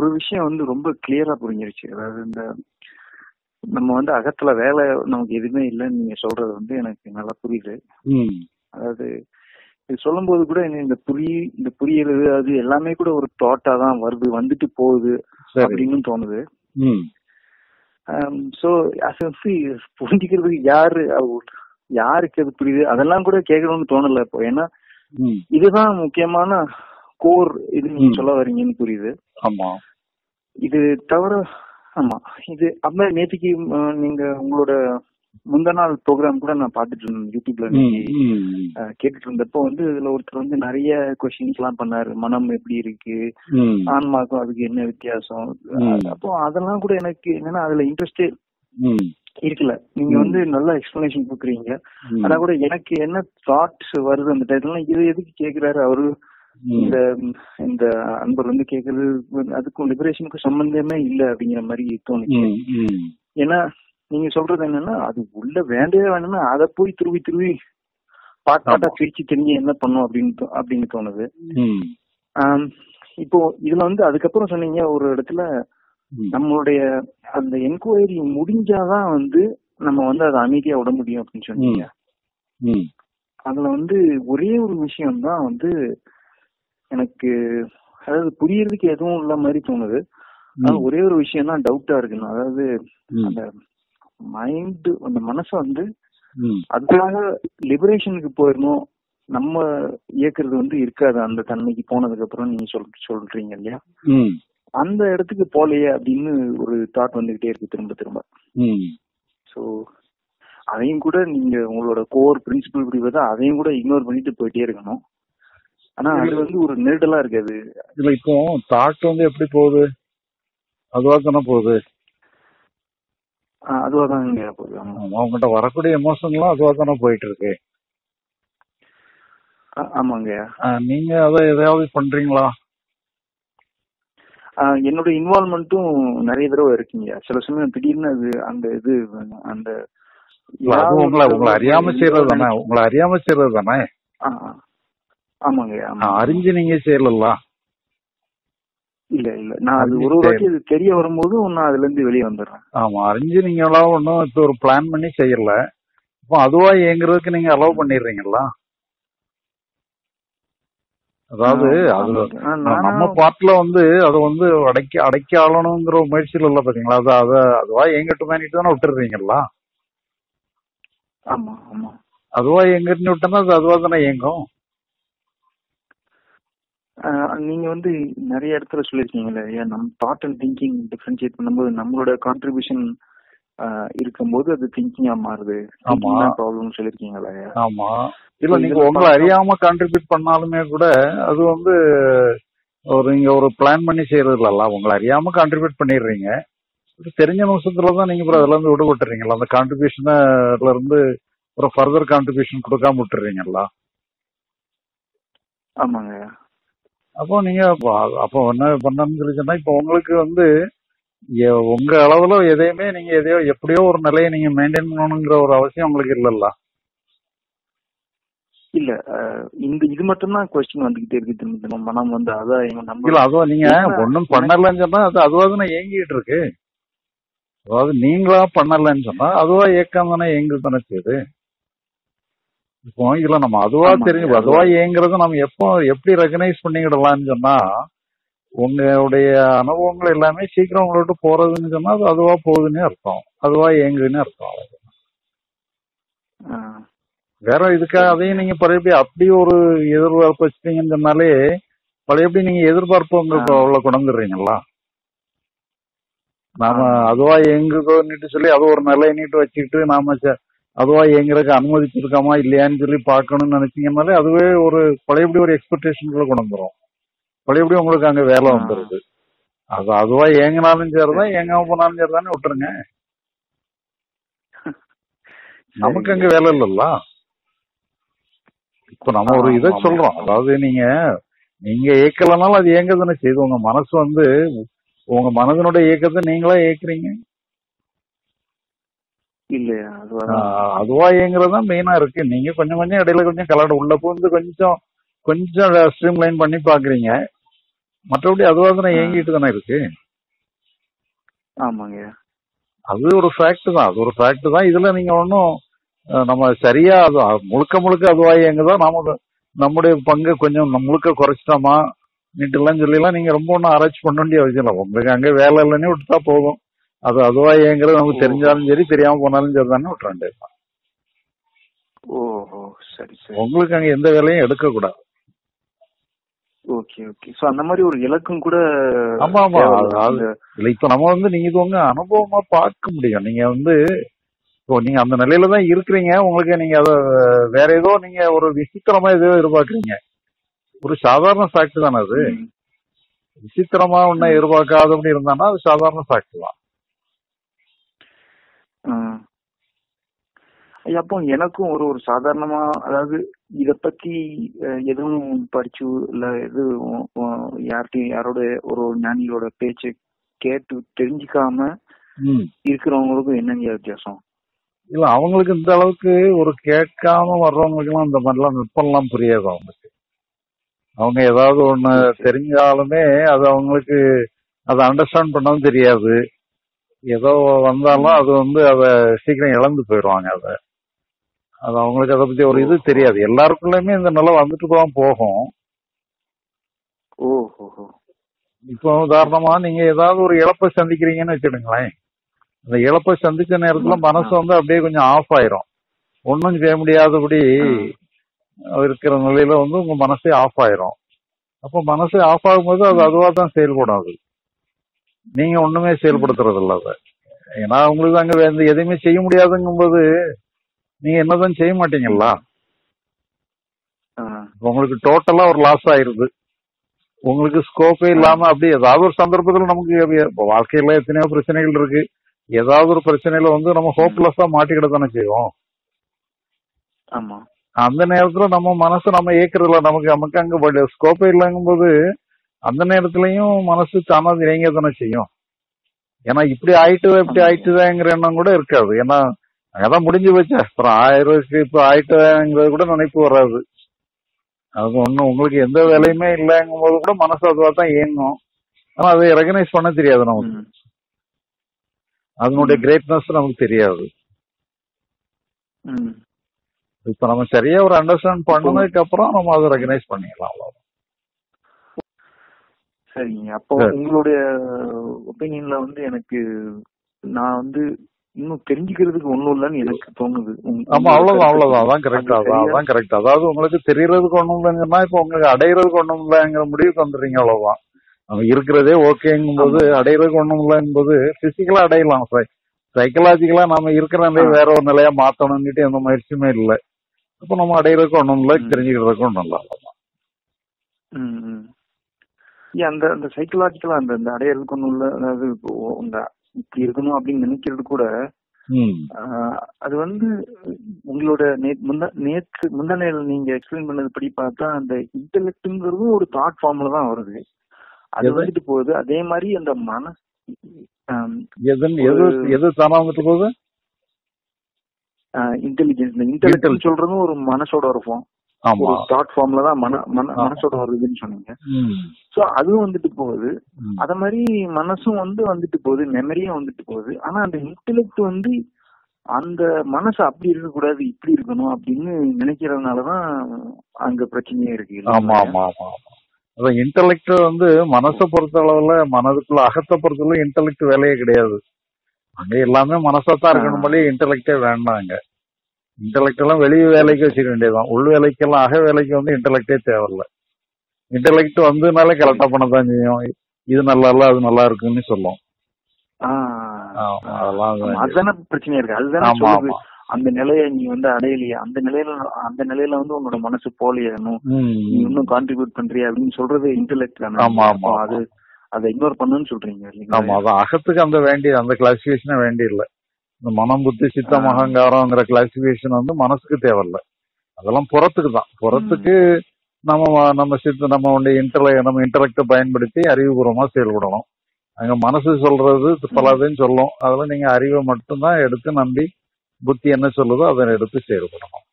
விஷயம் வந்து ரொம்ப கிளியரா புரிஞ்சிருச்சு அதாவது இந்த நம்ம வந்து அகத்துல வேலை நமக்கு எதுவுமே இல்லைன்னு நீங்க சொல்றது வந்து எனக்கு நல்லா புரியுது ம் அதாவது இது சொல்லும்போது கூட எனக்கு இந்த புரி இந்த புரியுறது அது எல்லாமே கூட ஒரு தாட்டா தான் வருது வந்துட்டு போகுது சரி அப்படின்னு தோணுது ம் சோ புரிஞ்சுக்கிறதுக்கு யாரு அவ- யாருக்கு அது புரியுது அதெல்லாம் கூட கேட்கணும்னு தோணல இப்போ ஏன்னா ம் இதுதான் முக்கியமான கோர் இது நீங்க ம். சொல்ல வர்றீங்கன்னு புரியுது ஆமா இது தவிர ஆமா இது அப்ப நேத்திக்கு ம், நீங்க உங்களோட முந்த நாள் ப்ரோக்ராம் கூட நான் பாத்துட்டு இருந்தேன் யூடியூப்ல ம் இன்னைக்கு ம் ம். அஹ், கேட்டுட்டு இருந்தப்போ வந்து இதுல ஒருத்தர் வந்து நிறைய கொஸ்டின்ஸ் எல்லாம் பண்ணாரு மனம் எப்படி இருக்கு ம் ஆன்மாக்கும் அதுக்கு என்ன வித்தியாசம் ம். அப்போ அதெல்லாம் கூட எனக்கு என்னன்னா அதுல இன்ட்ரெஸ்டே ம் இருக்குல்ல நீங்க ம். வந்து நல்ல எக்ஸ்பிளனேஷன் கொடுக்குறீங்க ம். ஆனா கூட எனக்கு என்ன தாட்ஸ் வருது அந்த டைத்துல இது எதுக்கு கேக்குறாரு அவரு ம். இந்த இந்த அன்பர் வந்து கேக்குறது அதுக்கும் லிபரேஷனுக்கும் சம்பந்தமே இல்ல அப்படிங்கிற மாதிரி தோணுச்சு ம் ம் ஏன்னா நீங்க சொல்றது என்னன்னா அது உள்ள வேண்டவே வேணும்னா அதை போய் துருவி துருவி பாட் பாட்டா ஆமா. பிரிச்சு தெரிஞ்சு என்ன பண்ணும் அப்படின்னு தோ- அப்படின்னு தோணுது ம் ஆம், இப்போ இதுல வந்து அதுக்கப்புறம் சொன்னீங்க ஒரு இடத்துல ம். நம்மளுடைய அந்த என்கொயரி முடிஞ்சாதான் வந்து நம்ம வந்து அதை அமைதியா விட முடியும் அப்படின்னு சொன்னீங்க ம் அதுல வந்து ஒரே ஒரு விஷயம் தான் வந்து எனக்கு அதாவது புரியறதுக்கு எதுவும் இல்ல மாதிரி தோணுது ஆனா ம். ஒரே ஒரு விஷயம் தான் டவுட்டா இருக்குன்னு அதாவது ம். அந்த மைண்ட் அந்த மனசை வந்து ம். அதுக்காக லிபரேஷனுக்கு போயிடணும் நம்ம இயக்குறது வந்து இருக்காது அந்த தன்மைக்கு போனதுக்கு அப்புறம் நீங்க சொல் சொல்றீங்க இல்லையா ம். அந்த இடத்துக்கு போலையே அப்படின்னு ஒரு தாட் வந்துகிட்டே இருக்கு திரும்ப திரும்ப ம். சோ அதையும் கூட நீங்க உங்களோட கோர் பிரின்சிபல் புரிவதை அதையும் கூட இக்னோர் பண்ணிட்டு போயிட்டே இருக்கணும் ஆனா அது வந்து ஒரு நெருடலா இருக்காது இல்ல இப்போ தாட் வந்து எப்படி போகுது அதுவா தானே போகுது அதுவா தான் இங்க போகுது ஆமா. ஆமா, அவங்ககிட்ட வரக்கூடிய எமோஷன்லாம் அதுவா தானே போயிட்டு இருக்கு ஆ- ஆமாங்க ஆ, நீங்க அதை எதையாவது பண்றீங்களா ஆ, என்னோட இன்வால்மெண்ட்டும் நிறைய தடவை இருக்குங்க சில சமயம் திடீர்னு அது அந்த இது அந்த இல்ல, அது உங்களை உங்களை அறியாம செய்யறது தானே உங்களை அறியாம செய்யறது தானே ஆ, ஆ. ஆமாங்க ஆ, ஆமா அறிஞ்சு நீங்க செய்யலாம் இல்ல இல்ல நான் அது அறிஞ்சு ஒரு ஒரு வாட்டி அது தெரிய வரும்போது நான் அதுல இருந்து வெளியே வந்துடுறேன் ஆமா அறிஞ்சு நீங்க எல்லாம் ஒன்றும் இப்போ ஒரு பிளான் பண்ணி செய்யல இப்போ அதுவா இயங்குறதுக்கு நீங்க அலோவ் பண்ணிடுறீங்களா அதாவது ஆ, அது ஆமாங்க. ஆ, நம்ம- நம்ம நானா- பார்ட்ல வந்து அதை வந்து அடக்கி அடக்கி ஆளணுங்கிற ஒரு முயற்சியில் இல்ல பாத்தீங்களா அது அத அதுவா இயங்கட்டுமேனிட்டு தானே விட்டுறீங்களா ஆமா ஆமா அதுவா இயங்கிட்டு விட்டோம்னா அது அதுவா தானே இயங்கும் ஆ, நீங்க வந்து நிறைய இடத்துல சொல்லிருக்கீங்களே ஏன் நம்ம தாட் அண்ட் திங்கிங் டிஃபரன்ஷியேட் பண்ணும்போது நம்மளோட கான்ட்ரிபியூஷன் இருக்கும்போது அது திங்கிங்கா மாறுது ஆமா. ப்ராப்ளம் சொல்லிருக்கீங்களே ஆமா இல்ல So, நீங்க இதுல உங்களை பார்த்தா- அறியாம கான்ட்ரிபியூட் பண்ணாலுமே கூட அது வந்து ஒரு நீங்க ஒரு பிளான் பண்ணி செய்யறது இல்லல்ல உங்களை அறியாம கான்ட்ரிபியூட் பண்ணிடுறீங்க இது தெரிஞ்ச நிமிஷத்துல தான் நீங்க அப்புறம் அதுல இருந்து விடுபட்டுறீங்களா அந்த கான்ட்ரிபியூஷன்ல இருந்து ஒரு ஃபர்தர் கான்ட்ரிபியூஷன் கொடுக்காம விட்டுறீங்களா ஆமாங்க அப்போ நீங்க அப்ப- அப்போ என்ன பண்ணணும்னு சொல்லி சொன்னா இப்போ உங்களுக்கு வந்து எ- உங்க அளவுல எதையுமே நீங்க எதையோ எப்படியோ ஒரு நிலையை நீங்க மெயின்டைன் பண்ணணுங்கிற ஒரு அவசியம் உங்களுக்கு இல்லல்ல இல்ல ஆ, இந்த இது மட்டும் தான் கொஸ்டின் வந்துகிட்டே இருக்கு திரும்ப திரும்ப மனம் வந்து அதான் எங்க நம்ம இல்ல அதுவா நீங்க ஏன்னா, ஒண்ணும் பண்ணலன்னு சொன்னா அது அதுவா தானே இயங்கிட்டு இருக்கு அதாவது நீங்களா பண்ணலன்னு சொன்னா அதுவா இயக்கம் தானே இயங்கு தானே செய்யுது இப்போ இல்ல நம்ம அதுவா ஆமாங்க, தெரிஞ்சு அதுவா. அதுவா இயங்குறத நம்ம எப்போ எப்படி ரெகனைஸ் பண்ணிக்கிடலாம்னு சொன்னா உங்களுடைய அனுபவங்கள் எல்லாமே சீக்கிரம் உங்களை விட்டு போறதுன்னு சொன்னா அது அதுவா போகுதுன்னு அர்த்தம் அதுவா இயங்குதுன்னு அர்த்தம் ஆ, வேற இதுக்காக அதையும் நீங்க பழையபடி அப்படி ஒரு எதிர்பார்ப்பு வச்சிட்டீங்கன்னு சொன்னாலே பழையபடி நீங்க எதிர்பார்ப்பு உங்களுக்கு ஆ. அவ்வளவு கொண்டுறீங்களா நாம ஆ. அதுவா எங்குதோன்னுட்டு சொல்லி அது ஒரு நிலையை நீட்டு வச்சுக்கிட்டு நாம ச- அதுவா எங்கிறதுக்கு அனுமதிச்சிருக்காமா இல்லையான்னு சொல்லி பார்க்கணும்னு நினைச்சீங்கன்னாலே அதுவே ஒரு பழையபடி ஒரு எக்ஸ்பெக்டேஷனுக்குள்ள கொண்டு வந்துரும் பழையபடி உங்களுக்கு அங்க வேலை ஆ. வந்துருது அது அதுவா ஏங்கினாலும் சரிதான் ஏங்காம போனாலும் சரிதானே விட்டுருங்க நமக்கு அங்க வேலை இல்லல்ல இப்ப நம்ம ஒரு ஆமா, இதை ஆமா. சொல்றோம் அதாவது நீங்க நீங்க இயக்கலனாலும் அது இயங்க தானே செய்யுது உங்க மனசு வந்து உங்க மனதனுடைய இயக்கத்தை நீங்களா இயக்குறீங்க இல்லையா அதுவா ஆஹ் அதுவா இயங்குறது தான் மெயினா இருக்கு நீங்க கொஞ்சம் கொஞ்சம் இடையில கொஞ்சம் கலட உள்ள பூந்து கொஞ்சம் கொஞ்சம் ஸ்ட்ரீம் லைன் பண்ணி பாக்குறீங்க மற்றபடி அதுவாக தானே இயங்கிட்டு தானே இருக்கு ஆமாங்க அது ஒரு ஃபேக்ட் தான் அது ஒரு ஃபேக்ட் தான் இதுல நீங்க ஒன்றும் நம்ம சரியா அது அ- முழுக்க முழுக்க அதுவா இயங்குதா நாம அது- நம்முடைய பங்கு கொஞ்சம் நம்ம முழுக்க குறைச்சிட்டோமா நீட்டெல்லாம் சொல்லிலாம் நீங்க ரொம்ப ஒன்றும் ஆராய்ச்சி பண்ண வேண்டிய அவசியம் இல்லை உங்களுக்கு அங்கே வேலை இல்லைன்னு விட்டுட்டா போதும் அது அதுவா இயங்குறது நமக்கு தெரிஞ்சாலும் சரி தெரியாம போனாலும் சரி தானே விட்டுற வேண்டியது ஓஹோ சரி சரி உங்களுக்கு அங்க எந்த வேலையும் எடுக்க கூடாது ஓகே ஓகே சோ அந்த மாதிரி ஒரு இலக்கும் கூட ஆமா, ஆமா. தேவையில்ல. அது- அது- அந்த- இல்ல இப்ப நம்ம வந்து நீங்க இது உங்க அனுபவமா பார்க்க முடியும் நீங்க வந்து இப்போ நீங்க அந்த நிலையில தான் இருக்கிறீங்க உங்களுக்கு நீங்க அத வேற ஏதோ நீங்க ஒரு விசித்திரமா ஏதோ எதிர்பார்க்கறீங்க ஒரு சாதாரண ஃபேக்ட் தானே அது ம். விசித்திரமா ஒன்னும் ம். எதிர்பார்க்காதபடி இருந்தானா அது சாதாரண ஃபேக்ட் தான் ஆ. ஐயா, அப்போ எனக்கும் ஒரு ஒரு சாதாரணமா அதாவது இத பத்தி அஹ், எதுவும் படிச்சு இல்ல எதுவும் அஹ், யார்கிட்டயும் யாரோட ஒரு ஞானியோட பேச்சை கேட்டு தெரிஞ்சுக்காம ம். இருக்கிறவங்களுக்கும் என்னங்க வித்தியாசம் இல்ல அவங்களுக்கு இந்த அளவுக்கு ஒரு கேட்காம வர்றவங்களுக்கு எல்லாம் இந்த மாதிரிலாம் நுட்பம்லாம் புரியாது அவங்களுக்கு அவங்க ஏதாவது ஒண்ணு தெரிஞ்சாலுமே அது அவங்களுக்கு அதை அண்டர்ஸ்டாண்ட் பண்ணவும் தெரியாது ஏதோ வந்தாலும் அது வந்து அதை சீக்கிரம் இழந்து போயிடுவாங்க அதை அது அவங்களுக்கு அதை பத்தி ஒரு இது தெரியாது எல்லாருக்குள்ளயுமே இந்த நிலை வந்துட்டு தான் போகும் ஓஹோ இப்போ உதாரணமா நீங்க ஏதாவது ஒரு இழப்பை சந்திக்கிறீங்கன்னு வச்சுடுங்களேன் அந்த இழப்பை சந்திச்ச நேரத்துல ம், மனசு ஆ. வந்து அப்படியே கொஞ்சம் ஆஃப் ஆயிரும் ஒன்றும் செய்ய முடியாதபடி இருக்கிற நிலையில வந்து உங்க மனசே ஆஃப் ஆயிரும் அப்போ மனசு ஆஃப் ஆகும்போது அது அதுவா தான் செயல்படும் அது நீங்க ஒண்ணுமே செயல்படுத்துறது இல்ல அதை ஏன்னா உங்களுக்கு அங்க வேற எதையுமே செய்ய முடியாதுங்கும்போது நீங்க என்னதான் செய்ய மாட்டீங்கல்ல ஆ. உங்களுக்கு டோட்டலா ஒரு லாஸ் ஆயிருது உங்களுக்கு ஸ்கோப்பே இல்லாம அப்படி ஏதாவது ஒரு சந்தர்ப்பத்துல நமக்கு இப்ப வாழ்க்கையில எத்தனையோ பிரச்சனைகள் இருக்கு ஏதாவது ஒரு பிரச்சனையில வந்து நம்ம ஹோப்லெஸ்ஸா மாட்டிக்கிட தானே செய்வோம் ஆமா அந்த நேரத்துல நம்ம மனசு நம்ம ஏக்குறதுல நமக்கு நமக்கு அங்க ஸ்கோப்பே இல்லைங்கும்போது அந்த நேரத்துலயும் மனசு தானா இறங்க தானே செய்யும் ஏன்னா இப்படி ஆயிட்டு இப்படி ஆமா. ஆயிட்டுதாங்கிற எண்ணம் கூட இருக்காது ஏன்னா அங்கதான் முடிஞ்சு போச்சு அப்புறம் ஆயிரத்துக்கு இப்ப ஆயிட்டுங்கிறது கூட நினைப்பு வராது அது ஒண்ணும் உங்களுக்கு எந்த வேலையுமே இல்லைங்கும் போது கூட மனசு அதுவா தான் இயங்கும் ஆனா அதை ரெகனைஸ் பண்ண தெரியாது நமக்கு ம். அதனுடைய ம். கிரேட்னஸ் நமக்கு தெரியாது ம். இப்ப நம்ம சரியா ஒரு அண்டர்ஸ்டாண்ட் பண்ணதுக்கு அப்புறம் நம்ம அதை ரெகனைஸ் பண்ணிடலாம் அவ்வளவுதான். சரிங்க அப்போ சரி. உங்களுடைய ஒப்பீனியன்ல வந்து எனக்கு நான் வந்து இன்னும் தெரிஞ்சுக்கிறதுக்கு ஒண்ணும் இல்லைன்னு எனக்கு தோணுது உங்க- ஆமா உங்களோட அவ்வளவுதான் கருத்து அவ்வளவுதான் அதான் அது கரெக்ட் சரியா? அதான் கரெக்ட் அதாவது உங்களுக்கு தெரியறதுக்கு ஒண்ணும் இல்லைங்கன்னா இப்ப உங்களுக்கு அடையிறதுக்கு ஒண்ணும் இல்லைங்கிற முடிவுக்கு வந்துடுறீங்க அவ்வளவுதான் நம்ம இருக்கிறதே ஓகேங்கும் போது ஆமா. அடையிறதுக்கு ஒண்ணும் இல்லைங்கும்போது பிசிக்கலா அடையலாம் சைக்கலாஜிக்கலா நம்ம இருக்கிற நிலையை ஆ. வேற ஒரு நிலையா மாத்தணும்னுட்டு எந்த முயற்சியுமே இல்லை அப்ப நம்ம அடையிறதுக்கு ஒண்ணும் இல்லை ம். தெரிஞ்சுக்கிறதுக்கு ஒண்ணும் இல்லை அவ்வளவுதான். ம், ம். ஏன் அந்த அந்த சைக்கலாஜிக்கலா அந்த அந்த அடையறதுக்கு ஒண்ணும் இல்ல அதாவது இப்போ இந்த இப்படி இருக்கணும் அப்படின்னு நினைக்கிறது கூட ம் ஆஹ், அது வந்து உங்களோட நே- முந்தா- நேற்று முந்தானையில நீங்க எக்ஸ்பிளைன் பண்ணது படி பார்த்தா அந்த இன்டெலெக்ட்ங்கிறதும் ஒரு தாட் ஃபார்ம்ல தான் வருது அது எது? வந்துட்டு போகுது அதே மாதிரி அந்த மன எது எது எது தானா வந்துட்டு போகுது இன்டெலிஜென்ஸ் இந்த இன்டெலெக்ட் சொல்றதும் ஒரு மனசோட ஒரு form. ஆமா ஒரு தாட் ஃபார்ம்ல தான் மன மன- ஆ. மனசோட வருதுன்னு சொன்னீங்க ம் சோ அதுவும் வந்துட்டு போகுது ம். அத மாதிரி மனசும் வந்து வந்துட்டு போகுது மெமரியும் வந்துட்டு போகுது ஆனா அந்த இன்டெலெக்ட் வந்து அந்த மனசு அப்படி இருக்க கூடாது இப்படி இருக்கணும் அப்படின்னு நினைக்கிறதுனாலதான் அங்க பிரச்சனையே இருக்கு ஆமா இல்லைங்களா? ஆமா ஆமா ஆமா அதான் இன்டலெக்ட் வந்து மனசை பொறுத்த அளவுல மனதுக்குள்ள அகத்தை பொறுத்தளவு இன்டலெக்ட் வேலையே கிடையாது அங்க எல்லாமே மனசா தான் இருக்கணும் போல இன்டலெக்டே வேண்டாங்க இன்டலெக்ட் எல்லாம் வெளி வேலைக்கு வச்சுக்க வேண்டியதுதான் உள் வேலைக்கெல்லாம் அக வேலைக்கு வந்து இன்டலெக்டே தேவையில்ல இன்டலெக்ட் வந்துனாலே கரெக்டா பண்ணதான் செய்யும் இது நல்லா இல்ல அது நல்லா இருக்குன்னு சொல்லும் ஆ. ஆமா, அதெல்லாம் ஆமா, அது- அதுதானே பிரச்சனையா இருக்கு அதுதானே ஆமா சொல்லுது ஆமா அந்த நிலைய நீ வந்து அடையலையே அந்த நிலையில அந்த நிலையில வந்து உன்னோட மனசு போலியே இன்னும் ம், நீ இன்னும் கான்ட்ரிபியூட் பண்றியா அப்படின்னு சொல்றது இன்டெலெக்ட் தானே ஆமா, ஆமா, அப்போ அது அதை இக்னோர் பண்ணுன்னு சொல்றீங்க ஆமா இல்லைங்களா அதான் அகத்துக்கு அந்த வேண்டிய அந்த கிளாசிபிகேஷனே வேண்டிய இல்ல இந்த மனம் புத்தி சித்தம் ஆ. அகங்காரம்ங்கிற கிளாசிபிகேஷன் வந்து மனசுக்கு தேவையில்ல அதெல்லாம் புறத்துக்கு தான் புறத்துக்கு நம்ம வ- நம்ம சித்த நம்ம இன்டர்ல நம்ம இன்டலெக்ட பயன்படுத்தி அறிவுபூர்வமா செயல்படணும் அங்க மனசு சொல்றது பலதுன்னு சொல்லும் அதுல நீங்க அறிவை மட்டும்தான் எடுத்து நம்பி புத்தி என்ன சொல்லுதோ அதை எடுத்து செயல்படணும்